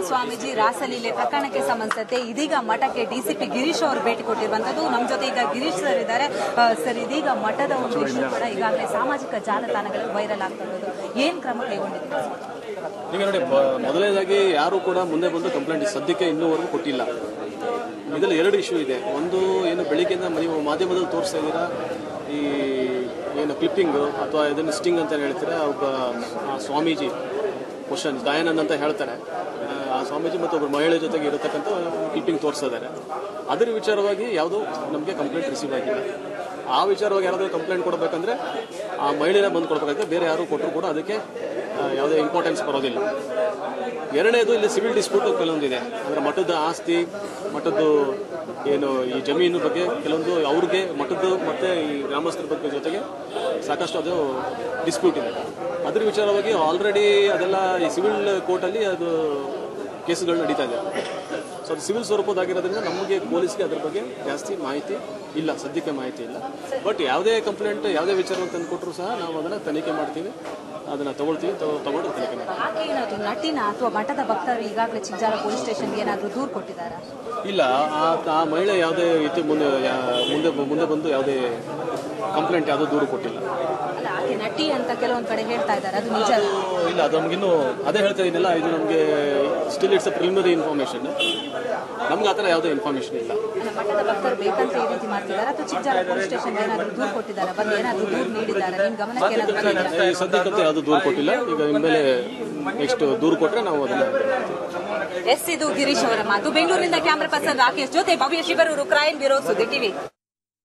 ಸ್ವಾಮೀಜಿ ರಾಸಲೀಲೆ ಪ್ರಕರಣಕ್ಕೆ ಸಂಬಂಧಿಸಿದಂತೆ ಇದೀಗ ಮಠಕ್ಕೆ ಡಿಸಿಪಿ ಗಿರೀಶ್ ಅವರು ಭೇಟಿ ಕೊಟ್ಟಿರುವಂತದ್ದು ನಮ್ಮ ಜೊತೆ ಈಗ ಗಿರೀಶ್ ಸರ್ ಇದ್ದಾರೆ ಆ, ಸರ್ ಇದೀಗ ಮಠದ ಒಂದು ಇಶ್ಯೂ ಕೂಡ ಈಗಾಗಲೇ ಸಾಮಾಜಿಕ ಜಾಲತಾಣಗಳಲ್ಲಿ ವೈರಲ್ ಆಗ್ತಾ ಇರೋದು ಏನ್ ಕ್ರಮ ಕೈಗೊಂಡಿದ್ದೀರಾ ಸರ್? ಈಗ ನೋಡಿ ಬ- ಮೊದಲನೇದಾಗಿ ಯಾರು ಕೂಡ ಮುಂದೆ ಬಂದು ಕಂಪ್ಲೇಂಟ್ ಸದ್ಯಕ್ಕೆ ಇನ್ನೂವರೆಗೂ ಕೊಟ್ಟಿಲ್ಲ ಇದರಲ್ಲಿ ಎರಡು ಇಶ್ಯೂ ಇದೆ ಒಂದು ಏನು ಬೆಳಿಗ್ಗೆಯಿಂದ ನೀವು ಮಾಧ್ಯಮದಲ್ಲಿ ತೋರಿಸ್ತಾ ಇದ್ದೀರಾ ಈ ಏನು ಕ್ಲಿಪ್ಪಿಂಗು ಅಥವಾ ಇದನ್ನು ಸ್ಟಿಂಗ್ ಅಂತ ಹೇಳ್ತೀರಾ ಒಬ್ಬ ಆ ಸ್ವಾಮೀಜಿ ಕ್ವಶನ್ ದಯಾನಂದ್ ಅಂತ ಹೇಳ್ತಾರೆ ಆ, ಆ ಸ್ವಾಮೀಜಿ ಮತ್ತು ಒಬ್ಬರು ಮಹಿಳೆ ಜೊತೆಗೆ ಇರತಕ್ಕಂಥ ಕ್ಲಿಪ್ಪಿಂಗ್ ತೋರಿಸ್ತಾ ಇದ್ದಾರೆ ಅದರ ವಿಚಾರವಾಗಿ ಯಾವುದೂ ನಮಗೆ ಕಂಪ್ಲೇಂಟ್ ರಿಸೀವ್ ಆಗಿಲ್ಲ ಆ ವಿಚಾರವಾಗಿ ಯಾರಾದರೂ ಕಂಪ್ಲೇಂಟ್ ಕೊಡಬೇಕಂದ್ರೆ ಆ ಮಹಿಳೆನ ಬಂದು ಕೊಡಬೇಕಾಗುತ್ತೆ ಬೇರೆ ಯಾರು ಕೊಟ್ಟರು ಕೂಡ ಅದಕ್ಕೆ ಆ, ಯಾವುದೇ ಇಂಪಾರ್ಟೆನ್ಸ್ ಬರೋದಿಲ್ಲ ಎರಡನೇದು ಇಲ್ಲಿ ಸಿವಿಲ್ ಡಿಸ್ಪ್ಯೂಟ್ ಕೆಲವೊಂದಿದೆ ಅಂದರೆ ಮಠದ ಆಸ್ತಿ ಮಠದ್ದು ಏನು ಈ ಜಮೀನು ಬಗ್ಗೆ ಕೆಲವೊಂದು ಅವ್ರಿಗೆ ಮಠದ್ದು ಮತ್ತು ಈ ಗ್ರಾಮಸ್ಥರ ಬಗ್ಗೆ ಜೊತೆಗೆ ಸಾಕಷ್ಟು ಅದು ಡಿಸ್ಪ್ಯೂಟ್ ಇದೆ ಅದ್ರ ವಿಚಾರವಾಗಿ ಆಲ್ರೆಡಿ ಅದೆಲ್ಲ ಈ ಸಿವಿಲ್ ಕೋರ್ಟಲ್ಲಿ ಅದು ಕೇಸುಗಳು ನಡೀತಾ ಇದೆ ಸೊ ಅದು ಸಿವಿಲ್ ಸ್ವರೂಪದಾಗಿರೋದ್ರಿಂದ ನಮಗೆ ಪೊಲೀಸ್ಗೆ ಅದ್ರ ಬಗ್ಗೆ ಜಾಸ್ತಿ ಮಾಹಿತಿ ಇಲ್ಲ ಸದ್ಯಕ್ಕೆ ಮಾಹಿತಿ ಇಲ್ಲ ಬಟ್ ಯಾವುದೇ ಕಂಪ್ಲೇಂಟ್ ಯಾವುದೇ ವಿಚಾರ ತಂದು ಕೊಟ್ಟರು ಸಹ ನಾವು ಅದನ್ನು ತನಿಖೆ ಮಾಡ್ತೀವಿ ಅದನ್ನು ತಗೊಳ್ತೀವಿ ತಗೊ- ತಗೊಂಡು ತನಿಖೆ ಮಾಡ್ತೀವಿ ಆಕೆ ಏನಾದ್ರು ನಟಿನ ಅಥವಾ ಮಠದ ಭಕ್ತರು ಈಗಾಗಲೇ ಚಿಂಜಾಲ ಪೊಲೀಸ್ ಸ್ಟೇಷನ್ಗೆ ಏನಾದ್ರು ದೂರು ಕೊಟ್ಟಿದ್ದಾರಾ ಇಲ್ಲ ಆ ಆ ಮಹಿಳೆ ಯಾವುದೇ ರೀತಿ ಮುಂದೆ ಯಾ- ಮುಂದೆ ಮುಂದೆ ಬಂದು ಯಾವುದೇ ಕಂಪ್ಲೇಂಟ್ ಯಾವುದೋ ದೂರು ಕೊಟ್ಟಿಲ್ಲ ಅಲ್ಲ ಆಕೆ ನಟಿ ಅಂತ ಕೆಲವೊಂದ್ ಕಡೆ ಹೇಳ್ತಾ ಇದ್ದಾರೆ ಅದು ನಿಜ ಇಲ್ಲ ಅದು ನಮಗಿನ್ನೂ ಅದೇ ಹೇಳ್ತಾ ಇದ್ದೀನಲ್ಲ ಇದು ನಮಗೆ still it's a preliminary information ನಮ್ಗೆ ಆ ಥರ ಯಾವುದೇ ಇನ್ಫಾರ್ಮೇಷನ್ ಇಲ್ಲ ಅಲ್ಲ, ಮಠದ ಭಕ್ತರು ಬೇಕಂತ ಈ ರೀತಿ ಮಾಡ್ತಿದ್ದಾರೆ ಅಥವಾ ಚಿಂಜಾಲ ಪೊಲೀಸ್ ಸ್ಟೇಷನ್ಗೆ ಏನಾದ್ರು ದೂರು ಕೊಟ್ಟಿದ್ದಾರೆ ಬಂದು ಏನಾದ್ರು ದೂರು ನೀಡಿದ್ದಾರೆ ನಿಮ್ ಗಮನಕ್ಕೆ ಏನಾದ್ರು ಬಂದಿದ್ಯಾ? ಈ ಸದ್ಯಕ್ಕಂತೂ ಯಾವುದೂ ದೂರು ಕೊಟ್ಟಿಲ್ಲ ಈಗ ಇನ್ಮೇಲೆ ನೆಕ್ಸ್ಟ್ ದೂರು ಕೊಟ್ಟರೆ ನಾವು ಅದನ್ನು ಎಸ್ ಇದು ಗಿರೀಶ್ ಅವರ ಮಾತು ಬೆಂಗಳೂರಿನಿಂದ ಕ್ಯಾಮರಾ ಪರ್ಸನ್ ರಾಕೇಶ್ ಜೊತೆ Bhavya Shivaruru crime bureau Suddi TV